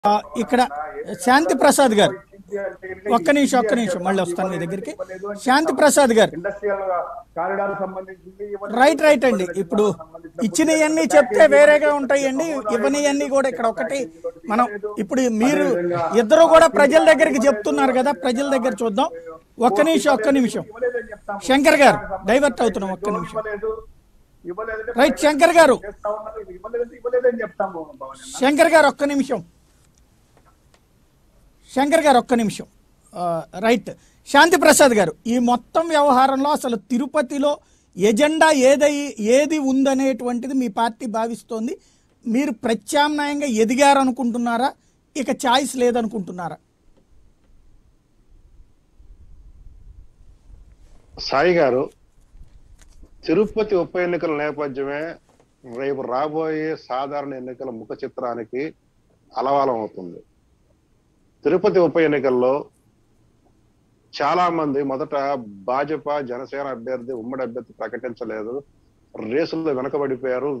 ఆ, ఇక్కడ శాంతి ప్రసాద్ గారు ఒక్క నిమిషం ఒక్క నిమిషం మళ్ళీ వస్తాను మీ దగ్గరికి శాంతి ప్రసాద్ గారు ఇండస్ట్రియల్ కారిడార్ సంబంధించింది ఇవన్నీ రైట్ రైట్ అండి ఇప్పుడు ఇచ్చినవన్నీ చెప్తే వేరేగా ఉంటాయండి ఇవ్వనివన్నీ కూడా ఇక్కడ ఒకటి మనం ఇప్పుడు మీరు ఇద్దరు కూడా ప్రజల దగ్గరికి చెప్తున్నారు కదా ప్రజల దగ్గర చూద్దాం ఒక్క నిమిషం ఒక్క నిమిషం ఇవ్వలేదని చెప్తాం శంకర్ గారు డైవర్ట్ అవుతున్నాం ఒక్క నిమిషం ఇవ్వలేదు ఇవ్వలేదంటే రైట్ శంకర్ గారు చేస్తా ఉన్నారు ఇవ్వలేదంటే ఇవ్వలేదని చెప్తాం మోహన్ భవన్ అన్న. శంకర్ గారు ఒక్క నిమిషం శంకర్ గారు ఒక్క నిమిషం ఆ, రైట్ శాంతి ప్రసాద్ గారు ఈ మొత్తం వ్యవహారంలో అసలు తిరుపతిలో ఎజెండా ఏదై ఏది ఉందనేటువంటిది మీ పార్టీ భావిస్తోంది మీరు ప్రత్యామ్నాయంగా ఎదిగారనుకుంటున్నారా ఇక ఛాయిస్ లేదనుకుంటున్నారా సాయి గారు తిరుపతి ఉప ఎన్నికల నేపథ్యమే రేపు రాబోయే సాధారణ ఎన్నికల ముఖ చిత్రానికి అలవాలం అవుతుంది తిరుపతి ఉప ఎన్నికల్లో చాలా మంది మొదట భాజపా జనసేన అభ్యర్థి ఉమ్మడి అభ్యర్థి ప్రకటించలేదు రేసుల్లో వెనకబడిపోయారు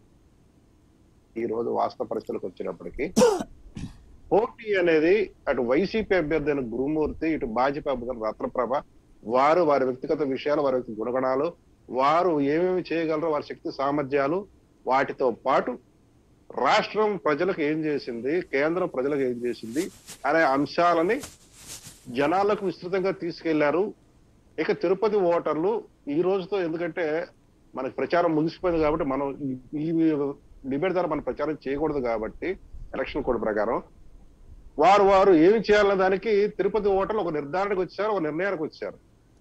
ఈ రోజు వాస్తవ పరిస్థితులకు వచ్చినప్పటికీ పోటీ అనేది అటు వైసీపీ అభ్యర్థి అయిన గురుమూర్తి ఇటు భాజపా అభ్యర్థి రత్నప్రభ వారు వారి వ్యక్తిగత విషయాలు వారి వ్యక్తి గుణగణాలు వారు ఏమేమి చేయగలరో వారి శక్తి సామర్థ్యాలు వాటితో పాటు రాష్ట్రం ప్రజలకు ఏం చేసింది కేంద్రం ప్రజలకు ఏం చేసింది అనే అంశాలని జనాలకు విస్తృతంగా తీసుకెళ్లారు ఇక తిరుపతి ఓటర్లు ఈ రోజుతో ఎందుకంటే మనకి ప్రచారం ముగిసిపోయింది కాబట్టి మనం ఈ- ఈ డిబేట్ ద్వారా మనం ప్రచారం చేయకూడదు కాబట్టి ఎలక్షన్ కోడ్ ప్రకారం వారు వారు ఏమి చేయాలన్న దానికి తిరుపతి ఓటర్లు ఒక నిర్ధారణకు వచ్చారు ఒక నిర్ణయానికి వచ్చారు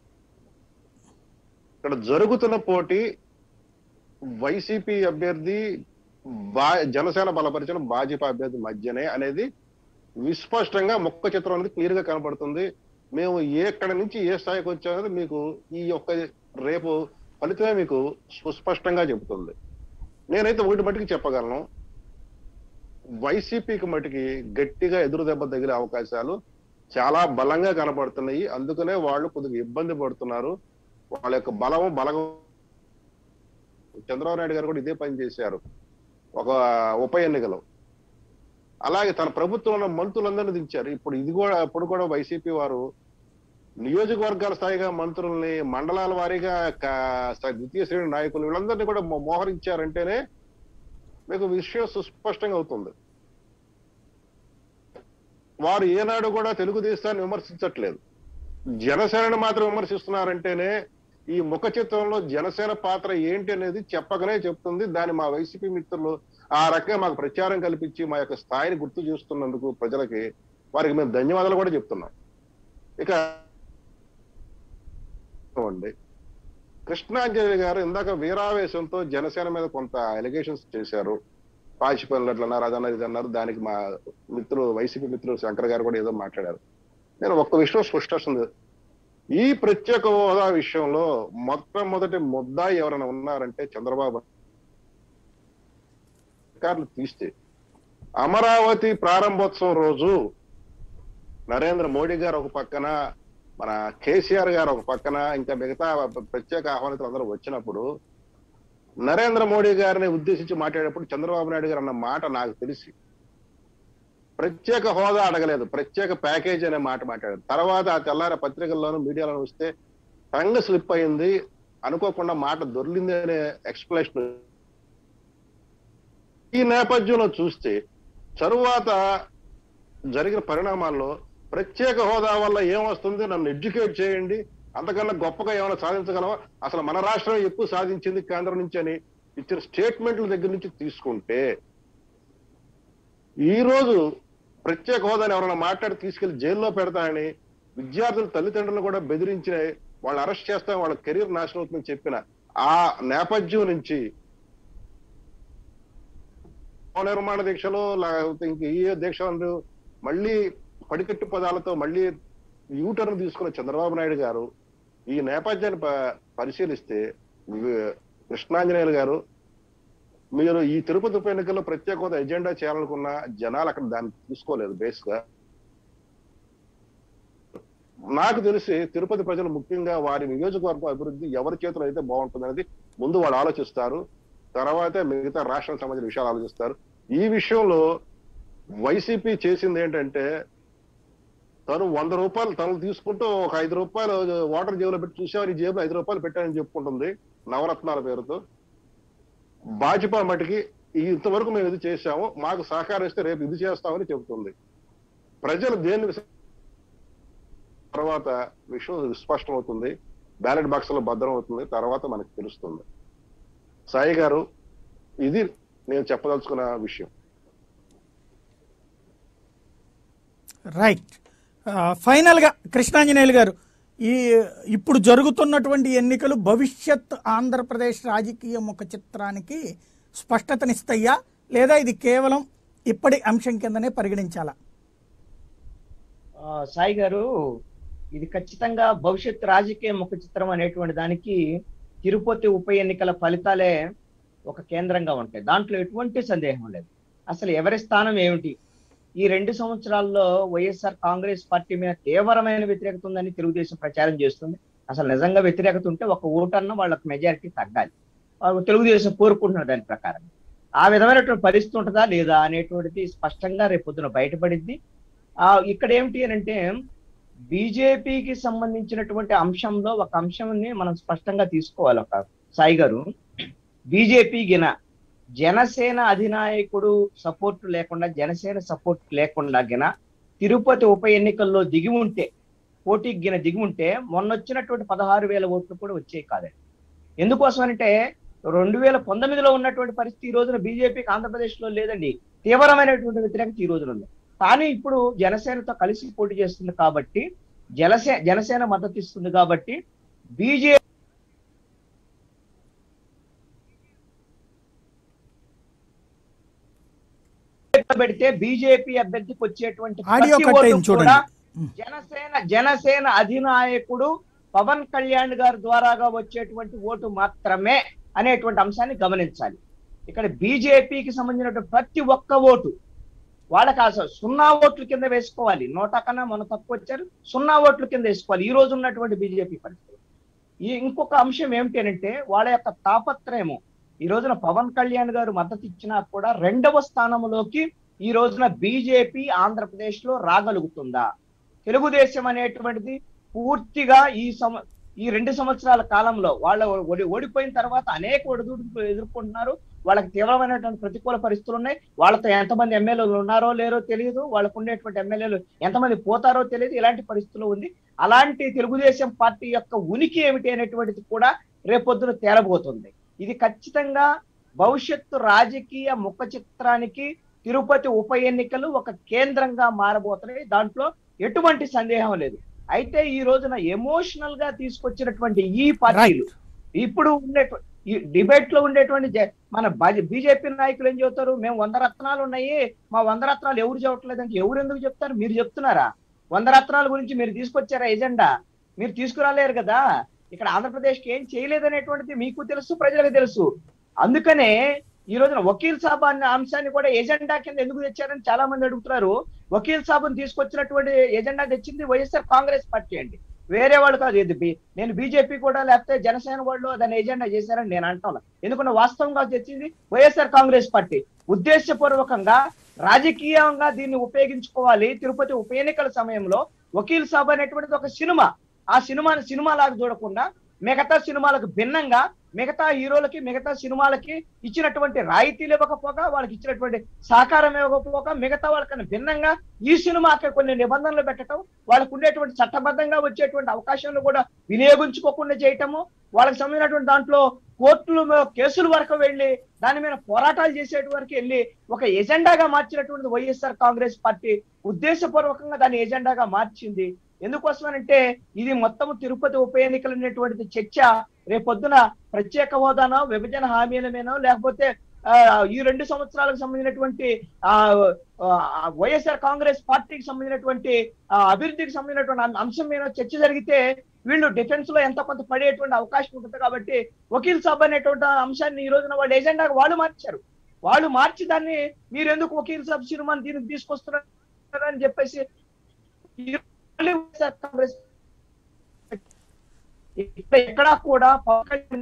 ఇక్కడ జరుగుతున్న పోటీ వైసీపీ అభ్యర్థి బా జనసేన బలపరిచిన భాజపా అభ్యర్థి మధ్యనే అనేది విస్పష్టంగా మొక్క చిత్రం అనేది క్లియర్ గా కనబడుతుంది మేము ఎక్కడి నుంచి ఏ స్థాయికి వచ్చామనేది మీకు ఈ యొక్క రేపు ఫలితమే మీకు సుస్పష్టంగా చెబుతుంది నేనైతే ఒకటి మటుకు చెప్పగలను వైసీపీకి మటుకి గట్టిగా ఎదురు దెబ్బ తగిలే అవకాశాలు చాలా బలంగా కనబడుతున్నాయి అందుకనే వాళ్ళు కొద్దిగా ఇబ్బంది పడుతున్నారు వాళ్ళ యొక్క బలము బలగం చంద్రబాబు నాయుడు గారు కూడా ఇదే పని చేశారు ఒక ఉప ఎన్నికలో అలాగే తన ప్రభుత్వంలో మంత్రులందరినీ దించారు ఇప్పుడు ఇది కూడా ఇప్పుడు కూడా వైసీపీ వారు నియోజకవర్గాల స్థాయిగా మంత్రుల్ని మండలాల వారీగా క- స్థాయి ద్వితీయ శ్రేణి నాయకులు వీళ్ళందరినీ కూడా మో- మోహరించారంటేనే మీకు విషయం సుస్పష్టంగా అవుతుంది వారు ఏనాడు కూడా తెలుగుదేశాన్ని విమర్శించట్లేదు జనసేనని మాత్రం విమర్శిస్తున్నారంటేనే ఈ ముఖ చిత్రంలో జనసేన పాత్ర ఏంటి అనేది చెప్పకనే చెప్తుంది దాన్ని మా వైసీపీ మిత్రులు ఆ రకంగా మాకు ప్రచారం కల్పించి మా యొక్క స్థాయిని గుర్తు చేస్తున్నందుకు ప్రజలకి వారికి మేము ధన్యవాదాలు కూడా చెప్తున్నాం ఇక అండి కృష్ణాంజలి గారు ఇందాక వీరావేశంతో జనసేన మీద కొంత ఎలిగేషన్స్ చేశారు పాచిపనులు అట్లా అన్నారు అదన్నారు ఇది అన్నారు దానికి మా మిత్రులు వైసీపీ మిత్రులు శంకర్ గారు కూడా ఏదో మాట్లాడారు నేను ఒక్క విషయం స్పష్టస్తుంది ఈ ప్రత్యేక హోదా విషయంలో మొట్టమొదటి ముద్దాయి ఎవరైనా ఉన్నారంటే చంద్రబాబు అధికారులు తీస్తే అమరావతి ప్రారంభోత్సవం రోజు నరేంద్ర మోడీ గారు ఒక పక్కన మన కేసీఆర్ గారు ఒక పక్కన ఇంకా మిగతా ప్రత్యేక ఆహ్వానితులు అందరూ వచ్చినప్పుడు నరేంద్ర మోడీ గారిని ఉద్దేశించి మాట్లాడేటప్పుడు చంద్రబాబు నాయుడు గారు అన్న మాట నాకు తెలిసి ప్రత్యేక హోదా అడగలేదు ప్రత్యేక ప్యాకేజ్ అనే మాట మాట్లాడారు తర్వాత ఆ తెల్లారి పత్రికల్లోనూ మీడియాలోనూ వస్తే టంగ్ స్లిప్ అయింది అనుకోకుండా మాట దొర్లింది అనే ఎక్స్ప్లెనేషన్ ఈ నేపథ్యంలో చూస్తే తరువాత జరిగిన పరిణామాల్లో ప్రత్యేక హోదా వల్ల ఏమొస్తుంది నన్ను ఎడ్యుకేట్ చేయండి అంతకన్నా గొప్పగా ఏమైనా సాధించగలవా అసలు మన రాష్ట్రం ఎక్కువ సాధించింది కేంద్రం నుంచి అని ఇచ్చిన స్టేట్మెంట్ల దగ్గర నుంచి తీసుకుంటే ఈ రోజు ప్రత్యేక హోదాని ఎవరైనా మాట్లాడి తీసుకెళ్లి జైల్లో పెడతానని విద్యార్థుల తల్లిదండ్రులను కూడా బెదిరించిన వాళ్ళు అరెస్ట్ చేస్తాం వాళ్ళ కెరీర్ నాశనం అవుతుందని చెప్పిన ఆ నేపథ్యం నుంచి భవన నిర్మాణ దీక్షలో లేకపోతే ఇంక ఏ దీక్షలు మళ్ళీ పడికట్టు పదాలతో మళ్ళీ యూటర్న్ తీసుకున్న చంద్రబాబు నాయుడు గారు ఈ నేపథ్యాన్ని ప- పరిశీలిస్తే వి- కృష్ణాంజనేయులు గారు మీరు ఈ తిరుపతి ఉప ఎన్నికల్లో ప్రత్యేక హోదా ఎజెండా చేయాలనుకున్న జనాలు అక్కడ దాన్ని తీసుకోలేదు బేస్ గా నాకు తెలిసి తిరుపతి ప్రజలు ముఖ్యంగా వారి నియోజకవర్గం అభివృద్ధి ఎవరి చేతిలో అయితే బాగుంటుంది అనేది ముందు వాళ్ళు ఆలోచిస్తారు తర్వాతే మిగతా రాష్ట్రానికి సంబంధించిన విషయాలు ఆలోచిస్తారు ఈ విషయంలో వైసీపీ చేసింది ఏంటంటే తను వంద రూపాయలు తను తీసుకుంటూ ఒక ఐదు రూపాయలు వాటర్ జేబులో పెట్టి చూసామని జేబులో ఐదు రూపాయలు పెట్టానని చెప్పుకుంటుంది నవరత్నాల పేరుతో భాజపా మటుకి ఈ ఇంతవరకు మేము ఇది చేశాము మాకు సహకరిస్తే రేపు ఇది చేస్తామని చెబుతుంది ప్రజలు దేన్ని తర్వాత విషయం స్పష్టమవుతుంది బ్యాలెట్ బాక్స్ లో భద్రం అవుతుంది తర్వాత మనకు తెలుస్తుంది సాయి గారు ఇది నేను చెప్పదలుచుకున్న విషయం రైట్ ఫైనల్గా కృష్ణాంజనేయులు గారు ఈ ఇప్పుడు జరుగుతున్నటువంటి ఎన్నికలు భవిష్యత్ ఆంధ్రప్రదేశ్ రాజకీయ ముఖ చిత్రానికి స్పష్టతనిస్తాయా లేదా ఇది కేవలం ఇప్పటి అంశం కిందనే పరిగణించాలా ఆ, సాయి గారు ఇది ఖచ్చితంగా భవిష్యత్ రాజకీయ ముఖ చిత్రం అనేటువంటి దానికి తిరుపతి ఉప ఎన్నికల ఫలితాలే ఒక కేంద్రంగా ఉంటాయి దాంట్లో ఎటువంటి సందేహం లేదు అసలు ఎవరి స్థానం ఏమిటి ఈ రెండు సంవత్సరాల్లో వైఎస్ఆర్ కాంగ్రెస్ పార్టీ మీద తీవ్రమైన వ్యతిరేకత ఉందని తెలుగుదేశం ప్రచారం చేస్తుంది అసలు నిజంగా వ్యతిరేకత ఉంటే ఒక ఓటన్న వాళ్ళకి మెజారిటీ తగ్గాలి వాళ్ళు తెలుగుదేశం కోరుకుంటున్నారు దాని ప్రకారం ఆ విధమైనటువంటి పరిస్థితి ఉంటుందా లేదా అనేటువంటిది స్పష్టంగా రేపు పొద్దున బయటపడింది ఆ ఇక్కడ ఏమిటి అని అంటే బీజేపీకి సంబంధించినటువంటి అంశంలో ఒక అంశంని మనం స్పష్టంగా తీసుకోవాలి ఒక సాయి గారు బీజేపీ గిన జనసేన అధినాయకుడు సపోర్ట్ లేకుండా జనసేన సపోర్ట్ లేకుండా గిన తిరుపతి ఉప ఎన్నికల్లో దిగి ఉంటే పోటీకి గిన దిగి ఉంటే మొన్న వచ్చినటువంటి పదహారు వేల ఓట్లు కూడా వచ్చేవి కాదండి ఎందుకోసం అంటే రెండు వేల పంతొమ్మిదిలో ఉన్నటువంటి పరిస్థితి ఈ రోజున బీజేపీకి ఆంధ్రప్రదేశ్ లో లేదండి తీవ్రమైనటువంటి వ్యతిరేకత ఈ రోజున ఉంది కానీ ఇప్పుడు జనసేనతో కలిసి పోటీ చేస్తుంది కాబట్టి జనసే జనసేన మద్దతు ఇస్తుంది కాబట్టి బీజేపీ పెడితే బీజేపీ అభ్యర్థికి వచ్చేటువంటి ఆడియో ప్రతి కట్ ఓటు అయింది చూడండి కూడా జనసేన జనసేన అధినాయకుడు పవన్ కళ్యాణ్ గారి ద్వారాగా వచ్చేటువంటి ఓటు మాత్రమే అనేటువంటి అంశాన్ని గమనించాలి ఇక్కడ బీజేపీకి సంబంధించినటువంటి ప్రతి ఒక్క ఓటు వాళ్ళకి అసలు సున్నా ఓట్ల కింద వేసుకోవాలి నోటా కన్నా మన తక్కువ వచ్చారు సున్నా ఓట్ల కింద వేసుకోవాలి ఈ రోజు ఉన్నటువంటి బీజేపీ పరిస్థితి ఈ ఇంకొక అంశం ఏమిటి అంటే వాళ్ళ యొక్క తాపత్రయము ఈ రోజున పవన్ కళ్యాణ్ గారు మద్దతు ఇచ్చినా కూడా రెండవ స్థానంలోకి ఈ రోజున బీజేపీ ఆంధ్రప్రదేశ్ లో రాగలుగుతుందా తెలుగుదేశం అనేటువంటిది పూర్తిగా ఈ సమ ఈ రెండు సంవత్సరాల కాలంలో వాళ్ళ ఓడి ఓడిపోయిన తర్వాత అనేక ఒడిదుడుకులు ఎదుర్కొంటున్నారు వాళ్ళకి తీవ్రమైనటువంటి ప్రతికూల పరిస్థితులు ఉన్నాయి వాళ్ళతో ఎంతమంది ఎమ్మెల్యేలు ఉన్నారో లేరో తెలియదు వాళ్ళకు ఉండేటువంటి ఎమ్మెల్యేలు ఎంతమంది పోతారో తెలియదు ఇలాంటి పరిస్థితులు ఉంది అలాంటి తెలుగుదేశం పార్టీ యొక్క ఉనికి ఏమిటి అనేటువంటిది కూడా రేపొద్దున తేలబోతుంది ఇది ఖచ్చితంగా భవిష్యత్తు రాజకీయ ముఖ చిత్రానికి తిరుపతి ఉప ఎన్నికలు ఒక కేంద్రంగా మారబోతున్నాయి దాంట్లో ఎటువంటి సందేహం లేదు అయితే ఈ రోజున ఎమోషనల్ గా తీసుకొచ్చినటువంటి ఈ పార్టీలు ఇప్పుడు ఉండేటువంటి ఈ డిబేట్ లో ఉండేటువంటి జ- మన బీజేపీ నాయకులు ఏం చెబుతారు మేము వంద రత్నాలు ఉన్నాయి మా వంద రత్నాలు ఎవరు చెప్పట్లేదు అంటే ఎవరు ఎందుకు చెప్తారు మీరు చెప్తున్నారా వంద రత్నాల గురించి మీరు తీసుకొచ్చారా ఎజెండా మీరు తీసుకురాలేరు కదా ఇక్కడ ఆంధ్రప్రదేశ్ కి ఏం చేయలేదనేటువంటిది మీకు తెలుసు ప్రజలకు తెలుసు అందుకనే ఈ రోజున వకీల్ సాబ్ అనే అంశాన్ని కూడా ఎజెండా కింద ఎందుకు తెచ్చారని చాలా మంది అడుగుతున్నారు వకీల్ సాబుని తీసుకొచ్చినటువంటి ఎజెండా తెచ్చింది వైఎస్ఆర్ కాంగ్రెస్ పార్టీ అండి వేరే వాళ్ళు కాదు ఇది బి- నేను బీజేపీ కూడా లేకపోతే జనసేన వాళ్ళు దాన్ని ఎజెండా చేశారని నేను అంటాను ఎందుకంటే వాస్తవంగా తెచ్చింది వైఎస్ఆర్ కాంగ్రెస్ పార్టీ ఉద్దేశపూర్వకంగా రాజకీయంగా దీన్ని ఉపయోగించుకోవాలి తిరుపతి ఉప ఎన్నికల సమయంలో వకీల్ సాబ్ అనేటువంటిది ఒక సినిమా ఆ సినిమాని సినిమా లాగా చూడకుండా మిగతా సినిమాలకు భిన్నంగా మిగతా హీరోలకి మిగతా సినిమాలకి ఇచ్చినటువంటి రాయితీలు ఇవ్వకపోగా వాళ్ళకి ఇచ్చినటువంటి సహకారం ఇవ్వకపోగా మిగతా వాళ్ళకన్నా భిన్నంగా ఈ సినిమాకి కొన్ని నిబంధనలు పెట్టడం వాళ్ళకు ఉండేటువంటి చట్టబద్ధంగా వచ్చేటువంటి అవకాశాలను కూడా వినియోగించుకోకుండా చేయటము వాళ్ళకి సంబంధించినటువంటి దాంట్లో కోర్టులు కేసుల వరకు వెళ్ళి దాని మీద పోరాటాలు చేసేటి వరకు వెళ్ళి ఒక ఎజెండాగా మార్చినటువంటి వైఎస్ఆర్ కాంగ్రెస్ పార్టీ ఉద్దేశపూర్వకంగా దాన్ని ఎజెండాగా మార్చింది ఎందుకోసమనంటే ఇది మొత్తం తిరుపతి ఉప ఎన్నికలు అనేటువంటిది చర్చ రేపొద్దున ప్రత్యేక హోదానో విభజన హామీల మీదనో లేకపోతే ఆ, ఈ రెండు సంవత్సరాలకు సంబంధించినటువంటి ఆ ఆ, వైఎస్ఆర్ కాంగ్రెస్ పార్టీకి సంబంధించినటువంటి ఆ, అభివృద్ధికి సంబంధించినటువంటి అం- అంశం మీద చర్చ జరిగితే వీళ్ళు డిఫెన్స్ లో ఎంత కొంత పడేటువంటి అవకాశం ఉంటుంది కాబట్టి వకీల్ సాబ్ అనేటువంటి అంశాన్ని ఈ రోజున వాళ్ళు ఎజెండాగా వాళ్ళు మార్చారు వాళ్ళు మార్చి దాన్ని మీరు ఎందుకు వకీల్ సాబ్ సినిమాని దీనికి తీసుకొస్తున్నారు అని చెప్పేసి ఈ మళ్ళీ వైఎస్ఆర్ కాంగ్రెస్ ఇక్కడ ఎక్కడా కూడా పవన్ కళ్యాణ్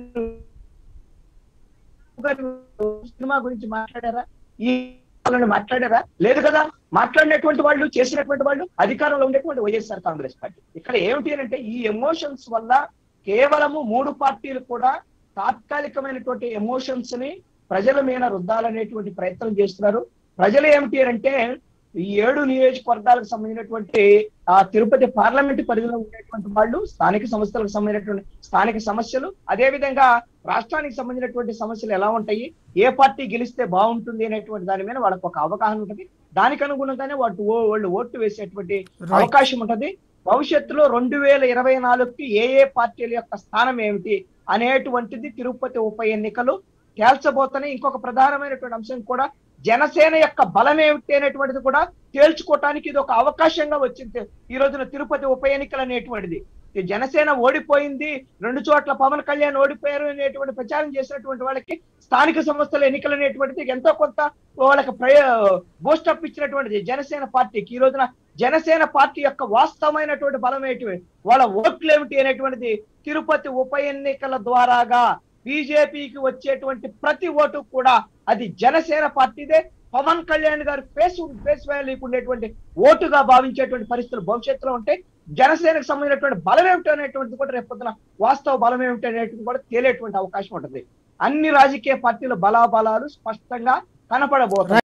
గారు సినిమా గురించి మాట్లాడారా ఈ వాళ్ళని మాట్లాడారా లేదు కదా మాట్లాడినటువంటి వాళ్ళు చేసినటువంటి వాళ్ళు అధికారంలో ఉండేటువంటి వైఎస్ఆర్ కాంగ్రెస్ పార్టీ ఇక్కడ ఏమిటి అని అంటే ఈ ఎమోషన్స్ వల్ల కేవలము మూడు పార్టీలు కూడా తాత్కాలికమైనటువంటి ఎమోషన్స్ ని ప్రజల మీద రుద్దాలనేటువంటి ప్రయత్నం చేస్తున్నారు ప్రజలు ఏమిటి అని అంటే ఈ ఏడు నియోజకవర్గాలకు సంబంధించినటువంటి ఆ తిరుపతి పార్లమెంట్ పరిధిలో ఉండేటువంటి వాళ్ళు స్థానిక సంస్థలకు సంబంధించినటువంటి స్థానిక సమస్యలు అదే విధంగా రాష్ట్రానికి సంబంధించినటువంటి సమస్యలు ఎలా ఉంటాయి ఏ పార్టీ గెలిస్తే బాగుంటుంది అనేటువంటి దాని మీద వాళ్ళకి ఒక అవగాహన ఉంటుంది దానికి అనుగుణంగానే వాటి ఓ- వాళ్ళు ఓట్లు వేసేటువంటి అవకాశం ఉంటది భవిష్యత్తులో రెండు వేల ఇరవై నాలుగుకి ఏ ఏ పార్టీల యొక్క స్థానం ఏమిటి అనేటువంటిది తిరుపతి ఉప ఎన్నికలు తేల్చబోతున్నాయి ఇంకొక ప్రధానమైనటువంటి అంశం కూడా జనసేన యొక్క బలం ఏమిటి అనేటువంటిది కూడా తేల్చుకోవటానికి ఇది ఒక అవకాశంగా వచ్చింది ఈ రోజున తిరుపతి ఉప ఎన్నికలు అనేటువంటిది ఈ జనసేన ఓడిపోయింది రెండు చోట్ల పవన్ కళ్యాణ్ ఓడిపోయారు అనేటువంటి ప్రచారం చేసినటువంటి వాళ్ళకి స్థానిక సంస్థల ఎన్నికలు అనేటువంటిది ఎంతో కొంత వాళ్ళకి ప్రయ బూస్టప్ ఇచ్చినటువంటిది జనసేన పార్టీకి ఈ రోజున జనసేన పార్టీ యొక్క వాస్తవమైనటువంటి బలం ఏంటి వాళ్ళ ఓట్లు ఏమిటి అనేటువంటిది తిరుపతి ఉప ఎన్నికల ద్వారాగా బీజేపీకి వచ్చేటువంటి ప్రతి ఓటు కూడా అది జనసేన పార్టీదే పవన్ కళ్యాణ్ గారు ఫేస్ ఫేస్ వాల్యూకి ఉండేటువంటి ఓటుగా భావించేటువంటి పరిస్థితులు భవిష్యత్తులో ఉంటే జనసేనకు సంబంధించినటువంటి బలం ఏమిటి అనేటువంటిది కూడా రేపు పొద్దున వాస్తవ బలం ఏమిటి అనేటువంటిది కూడా తేలేటువంటి అవకాశం ఉంటుంది అన్ని రాజకీయ పార్టీల బలాబలాలు స్పష్టంగా కనపడబోతున్నాయి